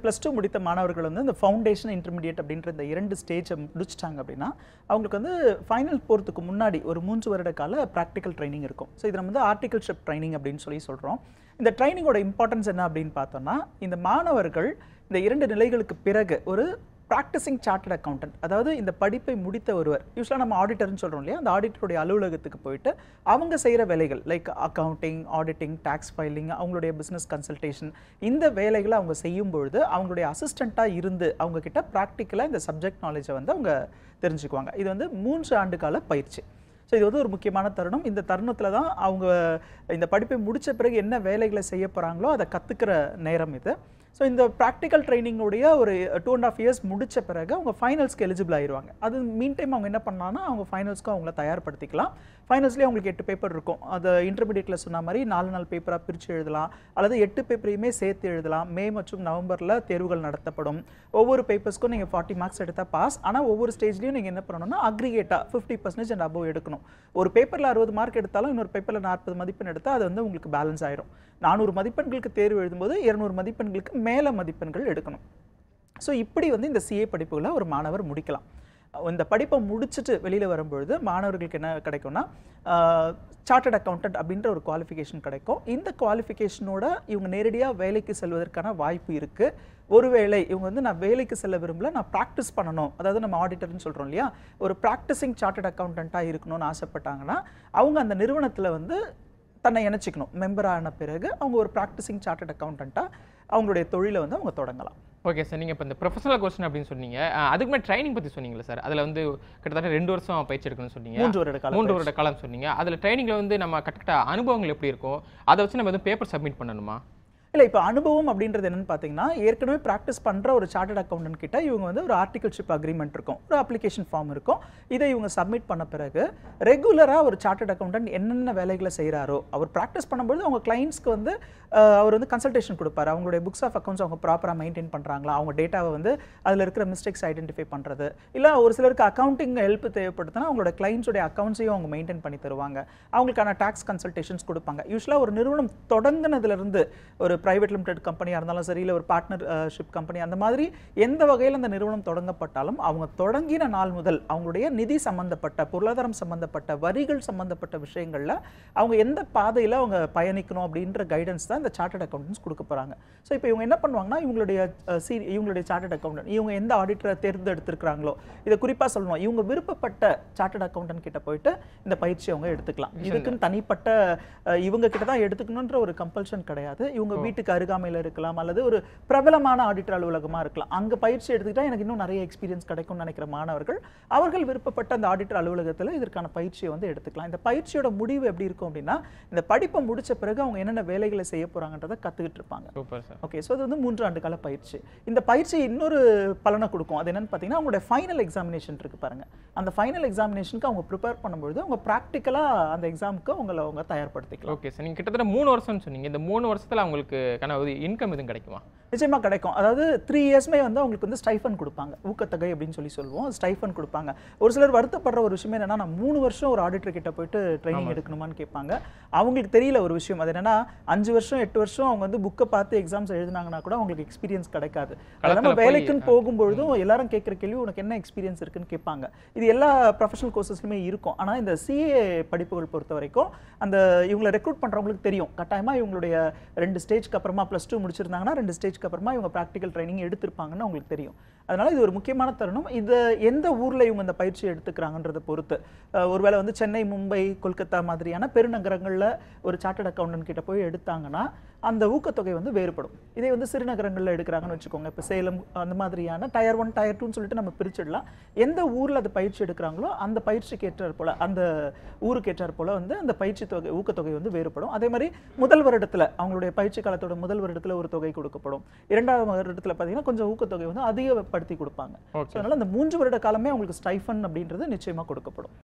plus two முடித்த மாணவர்கள் வந்து இந்த ஃபவுண்டேஷன் இன்டர்மீடியட் அப்படின்ற இந்த இரண்டு ஸ்டேஜை முடிச்சிட்டாங்க அப்படின்னா அவங்களுக்கு வந்து ஃபைனல் போகிறதுக்கு முன்னாடி ஒரு மூன்று வருட கால ப்ராக்டிக்கல் ட்ரைனிங் இருக்கும் ஸோ இதை நம்ம வந்து ஆர்டிகல்ஷிப் ட்ரைனிங் அப்படின்னு சொல்லி சொல்கிறோம் இந்த ட்ரைனிங்கோட இம்பார்ட்டன்ஸ் என்ன அப்படின்னு பார்த்தோம்னா இந்த மாணவர்கள் இந்த இரண்டு நிலைகளுக்கு பிறகு ஒரு ப்ராக்டிசிங் சார்ட்டட் அக்கௌண்டன்ட் அதாவது இந்த படிப்பை முடித்த ஒருவர் யூஸ்வலாக நம்ம ஆடிட்டர்னு சொல்கிறோம் இல்லையா அந்த ஆடிட்டருடைய அலுவலகத்துக்கு போயிட்டு அவங்க செய்கிற வேலைகள் like accounting auditing tax filing அவங்களுடைய பிஸ்னஸ் கன்சல்டேஷன் இந்த வேலைகளை அவங்க செய்யும் பொழுது அவங்களுடைய அசிஸ்டண்ட்டாக இருந்து அவங்க கிட்ட ப்ராக்டிக்கலாக இந்த சப்ஜெக்ட் நாலேஜை வந்து அவங்க தெரிஞ்சுக்குவாங்க இது வந்து மூன்று ஆண்டு கால பயிற்சி ஸோ இது வந்து ஒரு முக்கியமான தருணம் இந்த தருணத்தில் தான் அவங்க இந்த படிப்பை முடித்த பிறகு என்ன வேலைகளை செய்ய போகிறாங்களோ அதை கற்றுக்கிற நேரம் இது ஸோ இந்த ப்ராக்டிக்கல் ட்ரைனிங்குடைய ஒரு டூ அண்ட் ஆஃப் இயர்ஸ் முடித்த பிறகு அவங்க ஃபைனல்ஸ்க்கு எலிஜிபிள் ஆயிடுவாங்க அது மீன் டைம் அவங்க என்ன பண்ணலாம்னா அவங்க ஃபைனல்ஸ்க்கு அவங்கள தயார்படுத்திக்கலாம் ஃபைனல்ஸ்லேயே அவங்களுக்கு எட்டு பேப்பர் இருக்கும் அது இன்டர்மீடியட்டில் சொன்ன மாதிரி நாலு நாலு பேப்பராக பிரித்து எழுதலாம் அல்லது எட்டு பேப்பரையுமே சேர்த்து எழுதலாம் மே மற்றும் நவம்பரில் தேர்வுகள் நடத்தப்படும் ஒவ்வொரு பேப்பர்ஸ்க்கும் நீங்கள் ஃபார்ட்டி மார்க்ஸ் எடுத்தால் பாஸ் ஆனால் ஒவ்வொரு ஸ்டேஜ்லையும் நீங்கள் என்ன பண்ணணும்னா அக்ரிகேட்டாக ஃபிஃப்டி பர்சன்டேஜ் அண்ட் அபோவ் எடுக்கணும் ஒரு பேப்பரில் அறுபது மார்க் எடுத்தாலும் இன்னொரு பேப்பரில் நாற்பது மதிப்பெண் எடுத்தால் அது வந்து உங்களுக்கு பேலன்ஸ் ஆயிரும் நானூறு மதிப்பெண்களுக்கு தேர்வு எழுதும்போது இருநூறு மதிப்பெண்களுக்கு மேலே மதிப்பெண்கள் எடுக்கணும் ஸோ இப்படி வந்து இந்த சிஏ படிப்புகளை ஒரு மாணவர் முடிக்கலாம் இந்த படிப்பை முடிச்சுட்டு வெளியில் வரும்பொழுது மாணவர்களுக்கு என்ன கிடைக்கும்னா சார்ட்டர்ட் அக்கௌண்டன்ட் அப்படின்ற ஒரு குவாலிஃபிகேஷன் கிடைக்கும் இந்த குவாலிஃபிகேஷனோட இவங்க நேரடியாக வேலைக்கு செல்வதற்கான வாய்ப்பு இருக்குது ஒருவேளை இவங்க வந்து நான் வேலைக்கு செல்ல விரும்பல நான் ப்ராக்டிஸ் பண்ணணும் அதாவது நம்ம ஆடிட்டர்னு சொல்கிறோம் இல்லையா ஒரு ப்ராக்டிசிங் சார்ட்டர்ட் அக்கௌண்டண்ட்டாக இருக்கணும்னு ஆசைப்பட்டாங்கன்னா அவங்க அந்த நிறுவனத்தில் வந்து தன்னை இணைச்சிக்கணும் மெம்பர் ஆன பிறகு அவங்க ஒரு ப்ராக்டிசிங் சார்ட்டர்ட் அக்கௌண்டண்ட்டாக அவங்களுடைய தொழிலை வந்து அவங்க தொடங்கலாம் ஓகே சார் நீங்கள் இப்போ இந்த ப்ரொஃபஷனல் கொஸ்டின் அப்படின்னு சொன்னீங்க அஹ் அதுக்கு முன்னாடி ட்ரைனிங் பற்றி சொன்னீங்களா சார் அதில் வந்து கிட்டத்தட்ட ரெண்டு வருஷம் பயிற்சி எடுக்கணும்னு சொன்னீங்க மூன்று வருட காலம் மூன்று வருட காலம் சொன்னீங்க அதில் ட்ரைனிங்கில் வந்து நம்ம கற்றுக்கிட்ட அனுபவங்கள் எப்படி இருக்கும் அதை வச்சு நம்ம எதுவும் பேப்பர் சப்மிட் பண்ணணுமா இல்லை இப்போ அனுபவம் அப்படின்றது என்னன்னு பார்த்தீங்கன்னா ஏற்கனவே ப்ராக்டிஸ் பண்ணுற ஒரு சார்ட்டர்ட் அக்கௌண்டன்ட் கிட்ட இவங்க வந்து ஒரு ஆர்டிகல்ஷிப் அக்ரிமெண்ட் இருக்கும் ஒரு அப்ளிகேஷன் ஃபார்ம் இருக்கும் இதை இவங்க சப்மிட் பண்ண பிறகு ரெகுலராக ஒரு சார்ட்டர்ட் அக்கௌண்டன்ட் என்னென்ன வேலைகளை செய்கிறாரோ அவர் ப்ராக்டிஸ் பண்ணும்போது அவங்க கிளைண்ட்ஸ்க்கு வந்து அஹ், அவர் வந்து கன்சல்டேஷன் கொடுப்பாரு அவங்களுடைய புக்ஸ் ஆஃப் அக்கௌண்ட்ஸ் அவங்க ப்ராப்பராக மெயின்டைன் பண்ணுறாங்களா அவங்க டேட்டாவை வந்து அதில் இருக்கிற மிஸ்டேக்ஸ் ஐடென்டிஃபை பண்ணுறது இல்லை ஒரு சிலருக்கு அக்கௌண்டிங் ஹெல்ப் தேவைப்படுதுன்னா அவங்களோட கிளைண்ட்ஸோடைய அக்கௌண்ட்ஸையும் அவங்க மெயின்டைன் பண்ணி தருவாங்க அவங்களுக்கான டாக்ஸ் கன்சல்டேஷன்ஸ் கொடுப்பாங்க யூஸ்வலாக ஒரு நிறுவனம் தொடங்கினதுலேருந்து ஒரு பிரைவேட் லிமிடெட் கம்பெனியாக இருந்தாலும் சரி இல்லை ஒரு பார்ட்னர்ஷிப் கம்பெனி அந்த மாதிரி எந்த வகையில் அந்த நிறுவனம் தொடங்கப்பட்டாலும் அவங்க தொடங்கின நாள் முதல் அவங்களுடைய நிதி சம்பந்தப்பட்ட பொருளாதாரம் சம்பந்தப்பட்ட வரிகள் சம்பந்தப்பட்ட விஷயங்களில் அவங்க எந்த பாதையில் அவங்க பயணிக்கணும் அப்படின்ற கைடன்ஸ் தான் இந்த சார்ட்டர்ட் அக்கௌண்டன்ஸ் கொடுக்க போகிறாங்க ஸோ இப்போ இவங்க என்ன பண்ணுவாங்கன்னா இவங்களுடைய அஹ், சி இவங்களுடைய சார்ட்டர்ட் அக்கௌண்டன்ட் இவங்க எந்த ஆடிட்டரை தேர்ந்தெடுத்திருக்கிறாங்களோ இதை குறிப்பாக சொல்லணும் இவங்க விருப்பப்பட்ட சார்ட்டர்ட் அக்கௌண்டன்ட் கிட்ட போயிட்டு இந்த பயிற்சி அவங்க எடுத்துக்கலாம் இதுக்குன்னு தனிப்பட்ட அஹ், இவங்க கிட்ட தான் எடுத்துக்கணுன்ற ஒரு கம்பல்ஷன் கிடையாது இவங்க வீட்டுக்கு அருகாமையில் இருக்கலாம் அல்லது ஒரு பிரபலமான ஆடிட்டர் அலுவலகமாக இருக்கலாம் அங்கே பயிற்சி எடுத்துக்கிட்டா எனக்கு இன்னும் நிறைய எக்ஸ்பீரியன்ஸ் கிடைக்கும்னு நினைக்கிற மாணவர்கள் அவர்கள் விருப்பப்பட்ட அந்த ஆடிட்டர் அலுவலகத்தில் இதற்கான பயிற்சியை வந்து எடுத்துக்கலாம் இந்த பயிற்சியோட முடிவு எப்படி இருக்கும் அப்படின்னா இந்த படிப்பை முடிச்ச பிறகு அவங்க என்னென்ன வேலைகளை செய்ய போறாங்கன்றதை கத்துக்கிட்டு இருப்பாங்க சூப்பர் சார் ஓகே ஸோ அது வந்து மூன்று ஆண்டு கால பயிற்சி இந்த பயிற்சி இன்னொரு பலனை கொடுக்கும் அது என்னன்னு பார்த்தீங்கன்னா அவங்களுடைய ஃபைனல் எக்ஸாமினேஷன் இருக்கு பாருங்க அந்த ஃபைனல் எக்ஸாமினேஷனுக்கு அவங்க ப்ரிப்பேர் பண்ணும்பொழுது அவங்க ப்ராக்டிக்கலாக அந்த எக்ஸாமுக்கு அவங்கள அவங்க தயார்படுத்திக்கலாம் ஓகே சார் நீங்கள் கிட்டத்தட்ட மூணு வருஷம்னு சொன்னீங்க இந்த மூணு வருஷத்தில் அவங்களுக்கு கன இன்கம் எதுவும் கிடைக்குமா நிச்சயமா கிடைக்கும் அதாவது த்ரீ இயர்ஸ்மே வந்து அவங்களுக்கு வந்து ஸ்டைஃபன் கொடுப்பாங்க ஊக்கத்தொகை அப்படின்னு சொல்லி சொல்லுவோம் ஸ்டைஃபன் கொடுப்பாங்க ஒரு சிலர் வருத்தப்படுற ஒரு விஷயம் என்னன்னா நான் மூணு வருஷம் ஒரு ஆடிட்டர் கிட்ட போயிட்டு ட்ரைனிங் எடுக்கணுமான்னு கேட்பாங்க அவங்களுக்கு தெரியல ஒரு விஷயம் அது என்னன்னா அஞ்சு வருஷம் எட்டு வருஷம் அவங்க வந்து புக்கை பார்த்து எக்ஸாம்ஸ் எழுதினாங்கன்னா கூட அவங்களுக்கு எக்ஸ்பீரியன்ஸ் கிடைக்காது அது நம்ம களத்துல போய், வேலைக்குன்னு போகும்பொழுதும் எல்லாரும் கேட்குற கேள்வி உனக்கு என்ன எக்ஸ்பீரியன்ஸ் இருக்குன்னு கேட்பாங்க இது எல்லா ப்ரொஃபஷனல் கோர்சஸ்லையுமே இருக்கும் ஆனால் இந்த சிஏ படிப்புகள் பொறுத்த வரைக்கும் அந்த இவங்களை ரெக்ரூட் பண்ணுறவங்களுக்கு தெரியும் கட்டாயமாக இவங்களுடைய ரெண்டு ஸ்டேஜ்க்கு அப்புறமா ப்ளஸ் டூ முடிச்சிருந்தாங்கன்னா ரெண்டு ஸ்டேஜ்க்கு அப்புறமா இவங்க ப்ராக்டிக்கல் ட்ரைனிங் எடுத்திருப்பாங்கன்னு அவங்களுக்கு தெரியும் அதனால இது ஒரு முக்கியமான தருணம் இது எந்த ஊரில் இவங்க இந்த பயிற்சி எடுத்துக்கிறாங்கன்றதை பொறுத்து அஹ் ஒருவேளை வந்து சென்னை மும்பை கொல்கத்தா மாதிரியான பெருநகரங்களில் ஒரு சார்ட்டர்ட் அக்கௌண்டன்ட் கிட்ட போய் எடுத்தாங்கன்னா அந்த ஊக்கத்தொகை வந்து வேறுபடும் இதே வந்து சிறுநகரங்களில் எடுக்கிறாங்கன்னு வச்சுக்கோங்க இப்போ சேலம் அந்த மாதிரியான டயர் ஒன் டயர் டூன்னு சொல்லிட்டு நம்ம பிரிச்சிடலாம் எந்த ஊரில் அது பயிற்சி எடுக்கிறாங்களோ அந்த பயிற்சிக்கு ஏற்றாற் போல அந்த ஊருக்கு ஏற்றாற் போல வந்து அந்த பயிற்சி தொகை ஊக்கத்தொகை வந்து வேறுபடும் அதே மாதிரி முதல் வருடத்தில் அவங்களுடைய பயிற்சி காலத்தோட முதல் வருடத்தில் ஒரு தொகை கொடுக்கப்படும் இரண்டாவது வருடத்தில் பார்த்தீங்கன்னா கொஞ்சம் ஊக்கத்தொகை வந்து அதிகப்படுத்தி கொடுப்பாங்க ஓகே ஸோ அதனால அந்த மூன்று வருட காலமே அவங்களுக்கு ஸ்டைஃபன் அப்படின்றது நிச்சயமாக கொடுக்கப்படும்